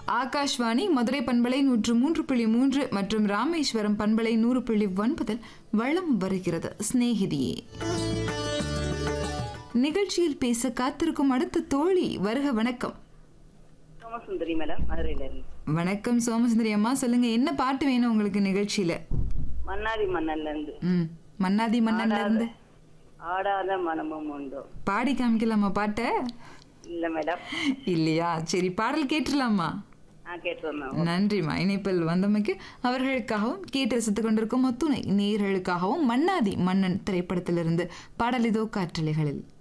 ஆகாஷ்வாணி மதுரை பண்பலை நூற்று மூன்று புள்ளி மூன்று மற்றும் ராமேஸ்வரம் பண்பலை நூறு புள்ளி ஒன்பதில் வளம் வருகிறது சிநேகிதியே நிகழ்ச்சியில் பேச காத்திருக்கும் அடுத்த தோழி வருக வணக்கம் சோமசுந்தரி மேடம் மதுரையில இருந்து வணக்கம் சோமசுந்தரி அம்மா சொல்லுங்க என்ன பாட்டு வேணும் உங்களுக்கு நிகழ்ச்சியில மன்னாடி மன்னன்ல இருந்து ம் மன்னாதி மன்னன்ல இருந்து ஆடாத மனமும் உண்டோ பாடி காமிக்கலாமா பாட்டை இல்ல மேடம் இல்லையா சரி பாடல் கேட்டுடலாமா நான் கேட்டு வந்தேன் நன்றிம்மா இணைப்பில் வந்தமைக்கு அவர்களுக்காகவும் கேட்டு ரசித்துக் கொண்டிருக்கும் ஒத்துணை நேயர்களுக்காகவும் மன்னாதி மன்னன் திரைப்படத்திலிருந்து பாடல் இதோ காற்றலைகளில்